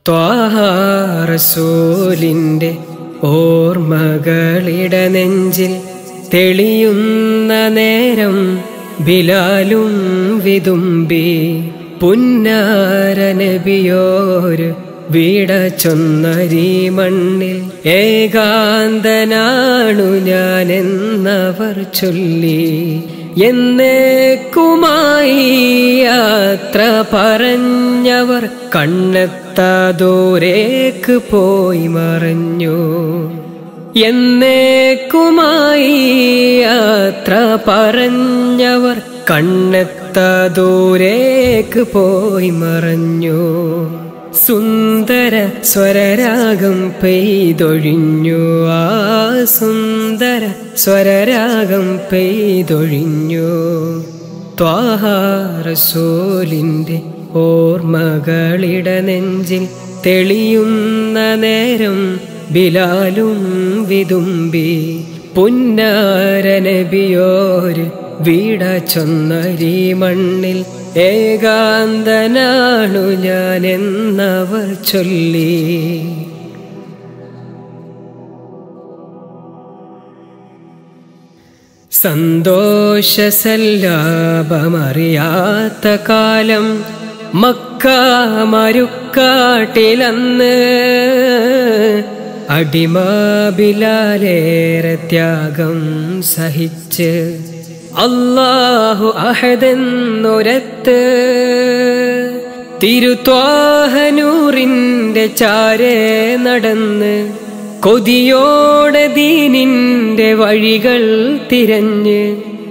ത്വാഹാറസൂലിൻ്റെ ഓർമ്മകളിട നെഞ്ചിൽ തെളിയുന്ന നേരം ബിലാലും വിതുമ്പി പുന്നാരനബിയോര് വീട ചൊന്നരീ മണ്ണിൽ ഏകാന്തനാണു ഞാനെന്നവർ ചൊല്ലി എന്നേക്കുമായി യാത്ര പറഞ്ഞവർ കണ്ണെത്താ ദൂരേക്ക് പോയി മറഞ്ഞു എന്നേക്കുമായി യാത്ര പറഞ്ഞവർ കണ്ണെത്താ ദൂരേക്ക് പോയി മറഞ്ഞു സുന്ദര സ്വരരാഗം പെയ്തൊഴിഞ്ഞു ആ സുന്ദര സ്വരരാഗം പെയ്തൊഴിഞ്ഞു ത്വാഹാറസൂലിൻ്റെ ഓർമ്മകളിട നെഞ്ചിൽ തെളിയുന്ന നേരം ബിലാലും വിതുമ്പി പുന്നാരനബിയോര് വീട ചൊന്നരീ മണ്ണിൽ ഏകാന്തനാണു ഞാനെന്നവർ ചൊല്ലി സന്തോഷസല്ലാപമറിയാത്ത കാലം മക്ക മരുക്കാട്ടിലന്ന് അടിമാബിലാലേറെ ത്യാഗം സഹിച്ച് അല്ലാഹു അഹദെന്നൊരത്ത് തിരുത്വാഹനൂറിൻ്റെ ചാരേ നടന്ന് കൊതിയോടെ ദീനിന്റെ വഴികൾ തിരഞ്ഞ്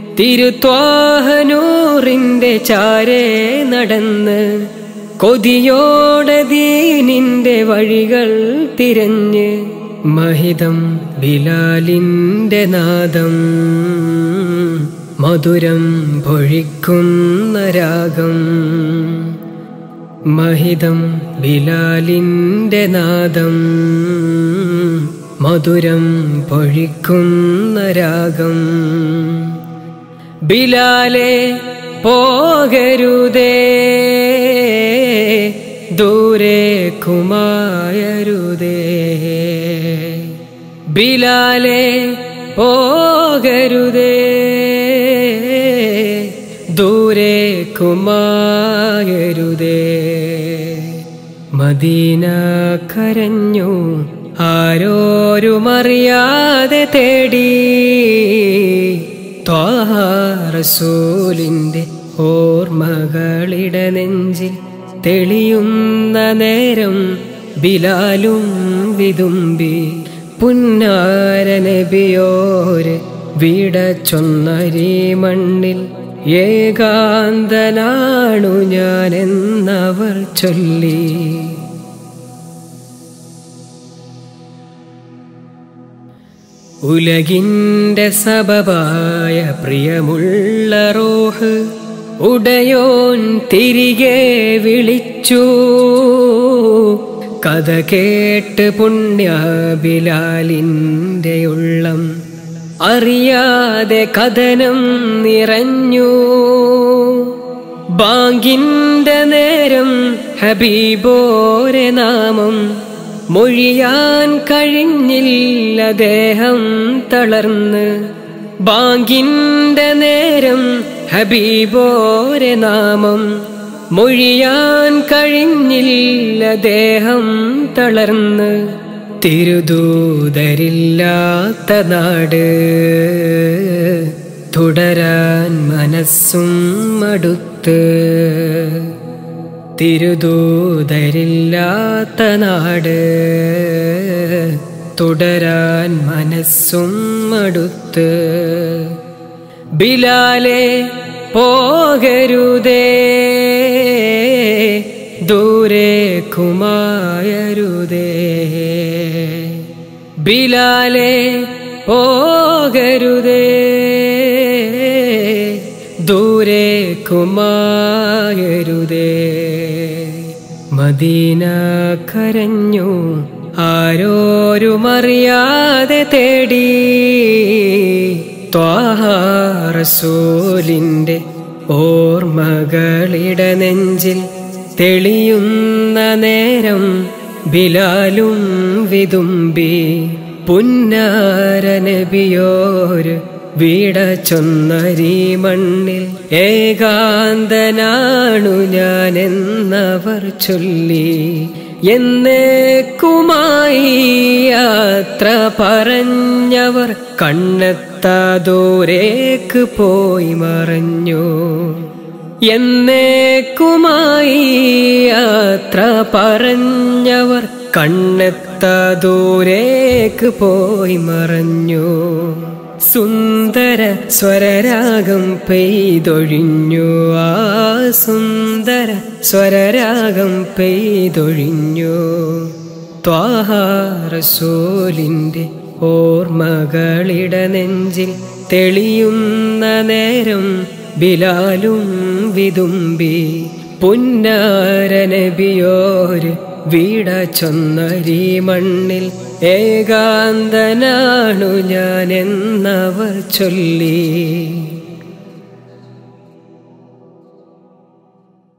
തിരുത്വാഹനൂറിന്റെ ചാരേ നടന്ന് കൊതിയോടെ ദീനിന്റെ വഴികൾ തിരഞ്ഞ് മഹിതം ബിലാലിന്റെ നാദം മധുരം പൊഴിക്കുന്ന രാഗം മഹിതം ബിലാലിന്റെ നാദം മധുരം പൊഴിക്കുന്ന രാഗം ബിലാലെ പോകരുതേ ദൂരെ കുമായരുതേ ബിലാലെ പോകരുതേ ദൂരെ കുമായരുതേ മദീന കരഞ്ഞു ആരോരുമറിയാതെ തേടി ത്വാറസൂലിൻ്റെ ഓർമ്മകളിട നെഞ്ചിൽ തെളിയുന്ന നേരം ബിലാലും വിതുമ്പി പുന്നാരനബിയോര് വീട ചൊന്നരീ മണ്ണിൽ ഏകാന്തനാണു ഞാനെന്നവർ ചൊല്ലി ഉലകിന്റെ സബബായ പ്രിയമുള്ള റോഹ് ഉടയോൻ തിരികെ വിളിച്ചു കഥ കേട്ട് പുണ്യബിലാലിൻ്റെ ഉള്ളം അറിയാതെ കഥനം നിറഞ്ഞു ബാങ്കിന്റെ നേരം ഹബീബോരെ നാമം മൊഴിയാൻ കഴിഞ്ഞില്ല ദേഹം തളർന്ന് ബാങ്കിന്റെ നേരം ഹബീബോരെ നാമം മൊഴിയാൻ കഴിഞ്ഞില്ല ദേഹം തളർന്ന് തിരുദൂതരില്ലാത്ത നാട് തുടരാൻ മനസ്സും മടുത്ത് തിരുദൂതരില്ലാത്ത നാട് തുടരാൻ മനസ്സും മടുത്ത് ബിലാലെ പോകരുതേ ദൂരെ കുമായരുതേ ബിലാലെ പോകരുതേ ദൂരെ കുമായരുതേ മദീന കരഞ്ഞു ആരോരുമറിയാതെ തേടി ത്വാഹാറസൂലിൻ്റെ ഓർമ്മകളിട നെഞ്ചിൽ തെളിയുന്ന നേരം ബിലാലും വിതുമ്പി പുന്നാരനബിയോര് വീട ചൊന്നരീ മണ്ണിൽ ഏകാന്തനാണു ഞാനെന്നവർ ചൊല്ലി എന്നേക്കുമായി യാത്ര പറഞ്ഞവർ കണ്ണെത്താ ദൂരേക്ക് പോയി മറഞ്ഞു എന്നേക്കുമായി യാത്ര പറഞ്ഞവർ കണ്ണെത്താ ദൂരേക്ക് പോയി മറഞ്ഞു സുന്ദര സ്വരരാഗം പെയ്തൊഴിഞ്ഞു ആ സുന്ദര സ്വരരാഗം പെയ്തൊഴിഞ്ഞു ത്വാഹാറസൂലിൻ്റെ ഓർമ്മകളിട നെഞ്ചിൽ തെളിയുന്ന നേരം ബിലാലും വിതുമ്പി പുന്നാരനബിയോര് വീട ചൊന്നരീ മണ്ണിൽ ഏകാന്തനാണു ഞാനെന്നവർ ചൊല്ലി